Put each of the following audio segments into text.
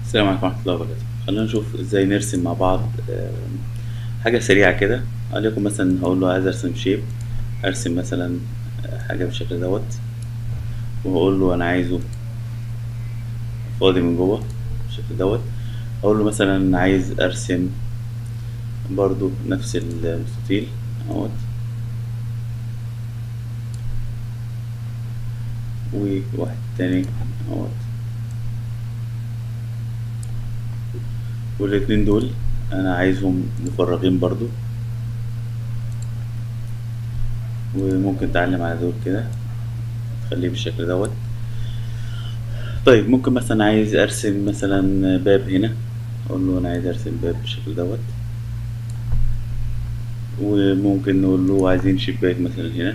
السلام عليكم ورحمة الله وبركاته خلينا نشوف ازاي نرسم مع بعض آه، حاجة سريعة كده وليكن مثلا هقول له عايز ارسم شيب ارسم مثلا آه، حاجة بالشكل دوت وهقول له انا عايزه فاضي من جوه بالشكل دوت اقول له مثلا عايز ارسم برضو نفس المستطيل اهوت وواحد تاني اهوت والاتنين دول انا عايزهم مفرغين برضو وممكن تعلم على دول كده تخليه بالشكل دوت طيب ممكن مثلا عايز ارسم مثلا باب هنا اقول له انا عايز ارسم باب بالشكل دوت وممكن نقول له عايزين شباك مثلا هنا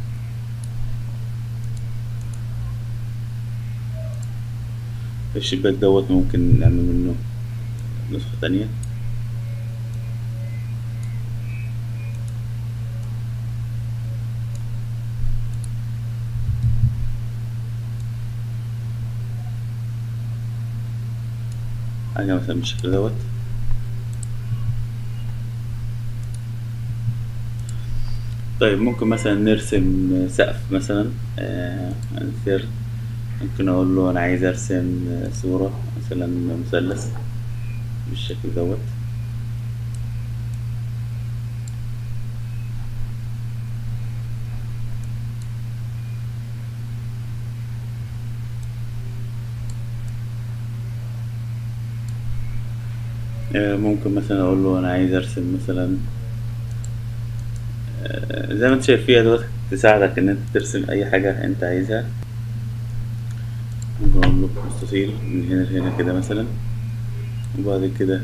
الشباك دوت ممكن نعمل منه نسخة تانية حاجة مثلا بالشكل دوت طيب ممكن مثلا نرسم سقف مثلا آه نسير ممكن اقول له انا عايز ارسم صورة مثلا مثلث بالشكل دوت آه، ممكن مثلا اقول له انا عايز ارسم مثلا آه، زي ما انت شايف فيها دوت تساعدك ان انت ترسم اي حاجة انت عايزها ممكن اقول له مستطيل من هنا لهنا كده مثلا وبعد كده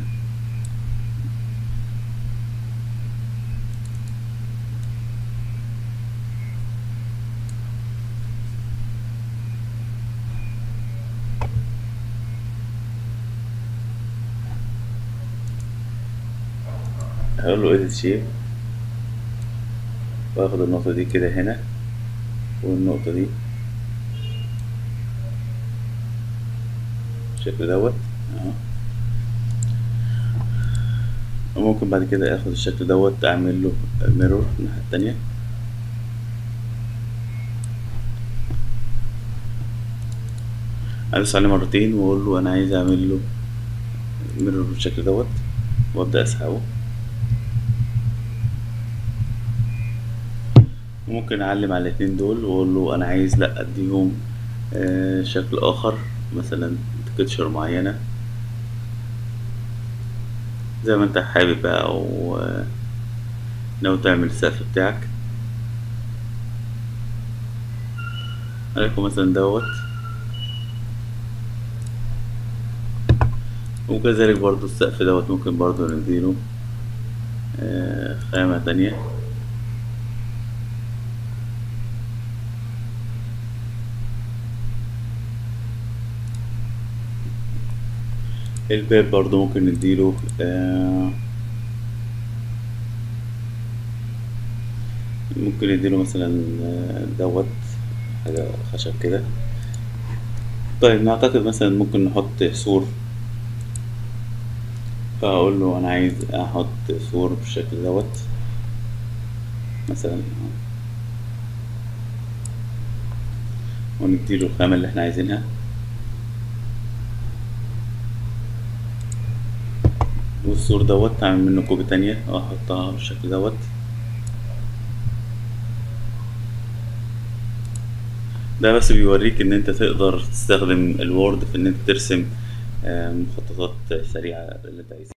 هقول له edit shape واخد النقطة دي كده هنا والنقطة دي بالشكل دوت اهو وممكن بعد كده اخد الشكل دوت اعمل له ميرور الناحية التانية ادوس عليه مرتين واقول له انا عايز اعمل له ميرور بالشكل دوت وابدا اسحبه ممكن اعلم على الاتنين دول واقول له انا عايز لا اديهم آه شكل اخر مثلا تكتشر معينة زي ما انت حابب بقى او لو تعمل السقف بتاعك عليكم مثلا دوت وكذلك برضو السقف دوت ممكن برضو نديله آه خامة تانية الباب برضو ممكن نديله آه ممكن نديله مثلا دوت حاجة خشب كده طيب نعتقد مثلا ممكن نحط سور فأقول له أنا عايز أحط سور بالشكل دوت مثلا ونديله الخامة اللي احنا عايزينها والسور دوت اعمل منه كوبي تانية واحطها بالشكل دوت ده بس بيوريك ان انت تقدر تستخدم الوورد في ان انت ترسم مخططات سريعة اللي انت عايزها